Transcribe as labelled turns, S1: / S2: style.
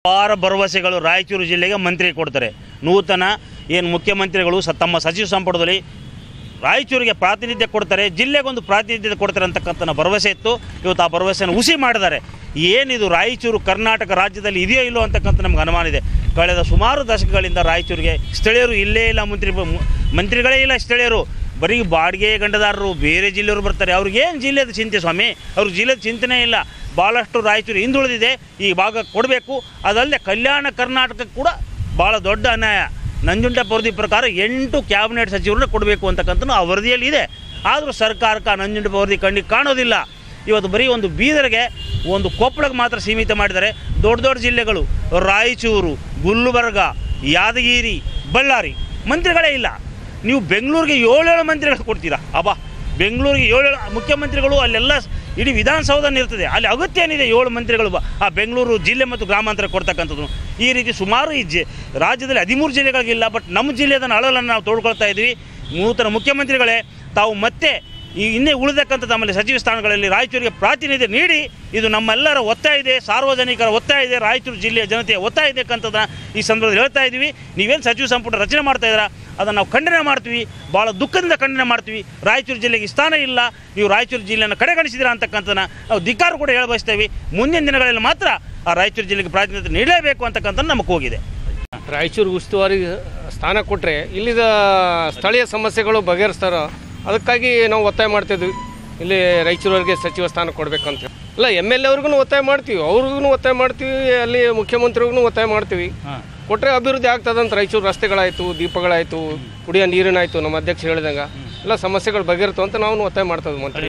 S1: ಅಪಾರ ಭರವಸೆಗಳು ರಾಯಚೂರು ಜಿಲ್ಲೆಗೆ ಮಂತ್ರಿ ಕೊಡ್ತಾರೆ ನೂತನ ಏನು ಮುಖ್ಯಮಂತ್ರಿಗಳು ಸ ತಮ್ಮ ಸಚಿವ ಸಂಪುಟದಲ್ಲಿ ರಾಯಚೂರಿಗೆ ಪ್ರಾತಿನಿಧ್ಯ ಕೊಡ್ತಾರೆ ಜಿಲ್ಲೆಗೊಂದು ಪ್ರಾತಿನಿಧ್ಯ ಕೊಡ್ತಾರೆ ಅಂತಕ್ಕಂಥ ಭರವಸೆ ಇತ್ತು ಇವತ್ತು ಆ ಭರವಸೆಯನ್ನು ಹುಸಿ ಮಾಡಿದ್ದಾರೆ ಏನಿದು ರಾಯಚೂರು ಕರ್ನಾಟಕ ರಾಜ್ಯದಲ್ಲಿ ಇದೆಯೋ ಇಲ್ಲೋ ಅಂತಕ್ಕಂಥ ನಮ್ಗೆ ಅನುಮಾನ ಇದೆ ಕಳೆದ ಸುಮಾರು ದಶಕಗಳಿಂದ ರಾಯಚೂರಿಗೆ ಸ್ಥಳೀಯರು ಇಲ್ಲೇ ಇಲ್ಲ ಮಂತ್ರಿ ಮು- ಮಂತ್ರಿಗಳೇ ಇಲ್ಲ ಸ್ಥಳೀಯರು ಬರೀ ಬಾಡಿಗೆ ಗಂಡದಾರರು ಬೇರೆ ಜಿಲ್ಲೆಯವರು ಬರ್ತಾರೆ ಅವ್ರಿಗೇನು ಜಿಲ್ಲೆದ ಚಿಂತೆ ಸ್ವಾಮಿ ಅವ್ರಿಗೆ ಜಿಲ್ಲೆದ ಚಿಂತನೆ ಇಲ್ಲ ಭಾಳಷ್ಟು ರಾಯಚೂರು ಹಿಂದುಳಿದಿದೆ ಈ ಭಾಗ ಕೊಡಬೇಕು ಅದಲ್ಲದೆ ಕಲ್ಯಾಣ ಕರ್ನಾಟಕಕ್ಕೆ ಕೂಡ ಭಾಳ ದೊಡ್ಡ ಅನ್ಯಾಯ ನಂಜುಂಡಪ್ಪ ವರದಿ ಪ್ರಕಾರ ಎಂಟು ಕ್ಯಾಬಿನೆಟ್ ಸಚಿವರನ್ನ ಕೊಡಬೇಕು ಅಂತಕ್ಕಂಥ ಆ ವರದಿಯಲ್ಲಿ ಇದೆ ಆದರೂ ಸರ್ಕಾರಕ್ಕೆ ಆ ನಂಜುಂಡಪ್ಪ ವರದಿ ಕಣ್ಣಿಗೆ ಕಾಣೋದಿಲ್ಲ ಇವತ್ತು ಬರೀ ಒಂದು ಬೀದರ್ಗೆ ಒಂದು ಕೊಪ್ಪಳಕ್ಕೆ ಮಾತ್ರ ಸೀಮಿತ ಮಾಡಿದ್ದಾರೆ ದೊಡ್ಡ ದೊಡ್ಡ ಜಿಲ್ಲೆಗಳು ರಾಯಚೂರು ಗುಲ್ಬರ್ಗ ಯಾದಗಿರಿ ಬಳ್ಳಾರಿ ಮಂತ್ರಿಗಳೇ ಇಲ್ಲ ನೀವು ಬೆಂಗಳೂರಿಗೆ ಏಳೇಳು ಮಂತ್ರಿಗಳು ಕೊಡ್ತೀರಾ ಅಬ್ಬಾ ಬೆಂಗಳೂರಿಗೆ ಏಳು ಮುಖ್ಯಮಂತ್ರಿಗಳು ಅಲ್ಲೆಲ್ಲ ಇಡೀ ವಿಧಾನಸೌಧ ಇರ್ತದೆ ಅಲ್ಲಿ ಅಗತ್ಯ ಏನಿದೆ ಏಳು ಮಂತ್ರಿಗಳು ಬ- ಆ ಬೆಂಗಳೂರು ಜಿಲ್ಲೆ ಮತ್ತು ಗ್ರಾಮಾಂತರ ಕೊಡ್ತಕ್ಕಂಥದ್ದು ಈ ರೀತಿ ಸುಮಾರು ಈ ಜಿ ರಾಜ್ಯದಲ್ಲಿ ಹದಿಮೂರು ಜಿಲ್ಲೆಗಳಿಗಿಲ್ಲ ಬಟ್ ನಮ್ಮ ಜಿಲ್ಲೆದ ಅಳಲನ್ನು ನಾವು ತೋಡ್ಕೊಳ್ತಾ ಇದ್ವಿ ನೂತನ ಮುಖ್ಯಮಂತ್ರಿಗಳೇ ತಾವು ಮತ್ತೆ ಈ ಇನ್ನೇ ಉಳಿದಕ್ಕಂಥ ತಮ್ಮಲ್ಲಿ ಸಚಿವ ಸ್ಥಾನಗಳಲ್ಲಿ ರಾಯಚೂರಿಗೆ ಪ್ರಾತಿನಿಧ್ಯ ನೀಡಿ ಇದು ನಮ್ಮೆಲ್ಲರ ಒತ್ತಾಯ ಇದೆ ಸಾರ್ವಜನಿಕರ ಒತ್ತಾಯ ಇದೆ ರಾಯಚೂರು ಜಿಲ್ಲೆಯ ಜನತೆಯ ಒತ್ತಾಯ ಇದೆ ಅಂತದನ್ನ ಈ ಸಂದರ್ಭದಲ್ಲಿ ಹೇಳ್ತಾ ಇದ್ವಿ ನೀವೇನು ಸಚಿವ ಸಂಪುಟ ರಚನೆ ಮಾಡ್ತಾ ಇದ್ದೀರಾ ಅದನ್ನು ನಾವು ಖಂಡನೆ ಮಾಡ್ತೀವಿ ಭಾಳ ದುಃಖದಿಂದ ಖಂಡನೆ ಮಾಡ್ತೀವಿ ರಾಯಚೂರು ಜಿಲ್ಲೆಗೆ ಸ್ಥಾನ ಇಲ್ಲ ನೀವು ರಾಯಚೂರು ಜಿಲ್ಲೆಯನ್ನು ಕಡೆಗಣಿಸಿದಿರಾ ಅಂತಕ್ಕಂಥದ್ದನ್ನ ನಾವು ಧಿಕ್ಕಾರ ಕೂಡ ಹೇಳ ಬಯಸ್ತೇವೆ ಮುಂದಿನ ದಿನಗಳಲ್ಲಿ ಮಾತ್ರ ಆ ರಾಯಚೂರು ಜಿಲ್ಲೆಗೆ ಪ್ರಾತಿನಿಧ್ಯ ನೀಡಲೇಬೇಕು ಅಂತಕ್ಕಂಥ ನಮಗೆ ಹೋಗಿದೆ
S2: ರಾಯಚೂರು ಉಸ್ತುವಾರಿ ಸ್ಥಾನ ಕೊಟ್ಟರೆ ಇಲ್ಲಿದ ಸ್ಥಳೀಯ ಸಮಸ್ಯೆಗಳು ಬಗೆಹರಿಸ್ತಾರೋ ಅದಕ್ಕಾಗಿ ನಾವು ಒತ್ತಾಯ ಮಾಡ್ತಿದ್ವಿ ಇಲ್ಲಿ ರಾಯಚೂರವರಿಗೆ ಸಚಿವ ಸ್ಥಾನ ಕೊಡಬೇಕಂತ ಇಲ್ಲ ಎಮ್ ಎಲ್ ಎ ಅವ್ರಿಗೂ ಒತ್ತಾಯ ಮಾಡ್ತೀವಿ ಅವ್ರಿಗೂ ಒತ್ತಾಯ ಮಾಡ್ತೀವಿ ಅಲ್ಲಿ ಮುಖ್ಯಮಂತ್ರಿಗೂ ಒತ್ತಾಯ ಮಾಡ್ತೀವಿ ಕೊಟ್ಟರೆ ಅಭಿವೃದ್ಧಿ ಆಗ್ತದಂತ ರಾಯಚೂರು ರಸ್ತೆಗಳಾಯಿತು ದೀಪಗಳಾಯಿತು ಕುಡಿಯೋ ನೀರಿನಾಯಿತು ನಮ್ಮ ಅಧ್ಯಕ್ಷ ಹೇಳಿದಂಗೆ ಎಲ್ಲ ಸಮಸ್ಯೆಗಳು ಬಗೆಹರಿತು ಅಂತ ನಾವು ಒತ್ತಾಯ ಮಾಡ್ತದೆ ಮಂತ್ರಿ